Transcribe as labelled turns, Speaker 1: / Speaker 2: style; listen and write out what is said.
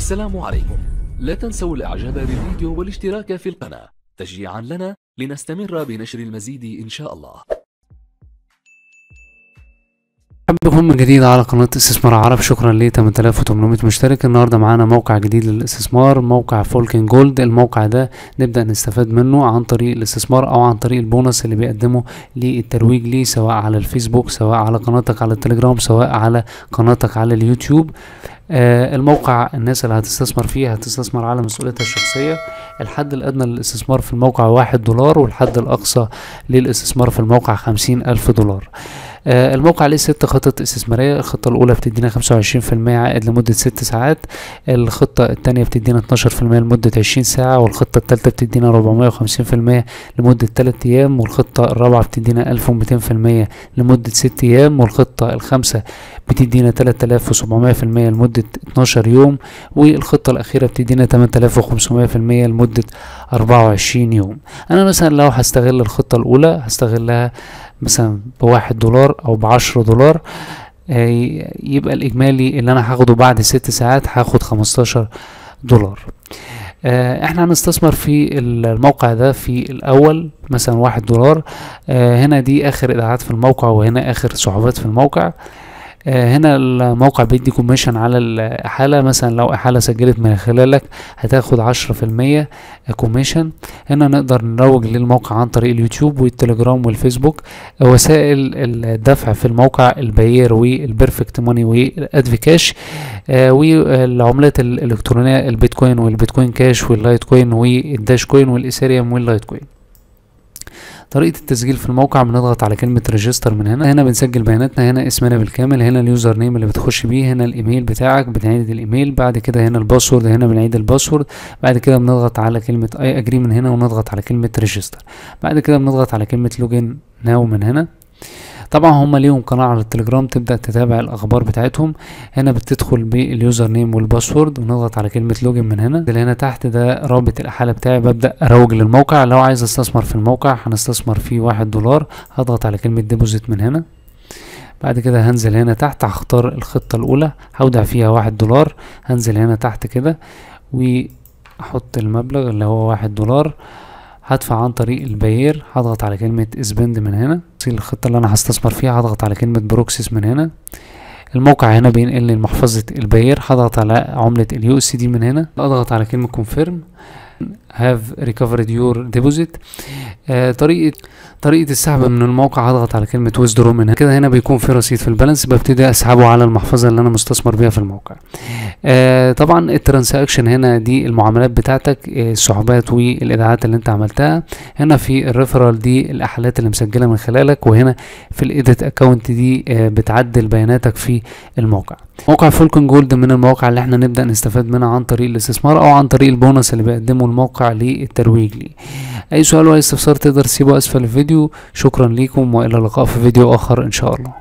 Speaker 1: السلام عليكم لا تنسوا الاعجاب بالفيديو والاشتراك في القناة تشجيعا لنا لنستمر بنشر المزيد ان شاء الله
Speaker 2: بكم من جديد على قناة استثمار عرب شكرا ل 8800 مشترك النهاردة معانا موقع جديد للاستثمار موقع فولكن جولد الموقع ده نبدأ نستفاد منه عن طريق الاستثمار او عن طريق البونص اللي بيقدمه للترويج ليه سواء على الفيسبوك سواء على قناتك على التليجرام سواء على قناتك على اليوتيوب آه الموقع الناس اللي هتستثمر فيه هتستثمر على مسؤوليتها الشخصية الحد الأدنى للاستثمار في الموقع واحد دولار والحد الأقصى للاستثمار في الموقع خمسين ألف دولار آه الموقع ليه ست خطط استثمارية الخطة الأولى بتدينا خمسة وعشرين في المية عائد لمدة ست ساعات الخطة التانية بتدينا اتناشر في المية لمدة عشرين ساعة والخطة التالتة بتدينا ربعمية وخمسين في المية لمدة تلات أيام والخطة الرابعة بتدينا ألف ومتين في المية لمدة ست أيام والخطة الخامسة بتدينا تلات آلاف وسبعمية في المية لمدة اتناشر يوم والخطة الأخيرة بتدينا تمن آلاف وخمسمية في المية لمدة أربعة وعشرين يوم أنا مثلا لو هستغل الخطة الأولى هستغلها مثلا بواحد دولار او بعشرة دولار يبقى الاجمالي اللي انا هاخده بعد ست ساعات هاخد خمستاشر دولار احنا هنستثمر في الموقع ده في الاول مثلا واحد دولار هنا دي اخر ايداعات في الموقع وهنا اخر سحوبات في الموقع هنا الموقع بيدي كوميشن على الإحالة مثلا لو إحالة سجلت من خلالك هتاخد عشرة في المية كوميشن هنا نقدر نروج للموقع عن طريق اليوتيوب والتليجرام والفيسبوك وسائل الدفع في الموقع الباير والبرفكت ماني والادفيكاش والعملات الإلكترونية البيتكوين والبيتكوين كاش واللايت كوين والداش كوين والإيثيريوم واللايت كوين طريقة التسجيل في الموقع بنضغط على كلمة ريجستر من هنا هنا بنسجل بياناتنا هنا اسمنا بالكامل هنا اليوزر نيم اللي بتخش بيه هنا الايميل بتاعك بنعيد الايميل بعد كده هنا الباسورد هنا بنعيد الباسورد بعد كده بنضغط على كلمة اي اجري من هنا ونضغط على كلمة ريجستر بعد كده بنضغط على كلمة لوجين ناو من هنا طبعا هم ليهم قناة على التليجرام تبدأ تتابع الأخبار بتاعتهم هنا بتدخل باليوزر نيم والباسورد ونضغط على كلمة لوجن من هنا اللي هنا تحت ده رابط الإحالة بتاعي ببدأ أروج للموقع لو عايز استثمر في الموقع هنستثمر فيه واحد دولار هضغط على كلمة ديبوزيت من هنا بعد كده هنزل هنا تحت هختار الخطة الأولى هودع فيها واحد دولار هنزل هنا تحت كده وأحط المبلغ اللي هو واحد دولار هدفع عن طريق الباير هضغط على كلمة اسبند من هنا الخطة اللي انا هستثمر فيها هضغط على كلمة بروكسيس من هنا الموقع هنا بينقل لي محفظة الباير هضغط على عملة اليو اس دي من هنا اضغط على كلمة كونفيرم هاف ريكفرد يور ديبوزيت طريقة طريقة السحب من الموقع هضغط على كلمة ويزدرو من هنا كده هنا بيكون في رصيد في البالانس ببتدي اسحبه على المحفظة اللي انا مستثمر بيها في الموقع آه طبعا الترانزاكشن هنا دي المعاملات بتاعتك آه السحوبات والايداعات اللي انت عملتها هنا في الريفرال دي الاحالات اللي مسجلة من خلالك وهنا في الايديت اكونت دي آه بتعدل بياناتك في الموقع موقع فولكن جولد من المواقع اللي احنا نبدا نستفاد منها عن طريق الاستثمار او عن طريق البونص اللي بيقدمه الموقع للترويج ليه اي سؤال او استفسار تقدر تسيبه اسفل الفيديو شكرا ليكم والى اللقاء في فيديو اخر ان شاء الله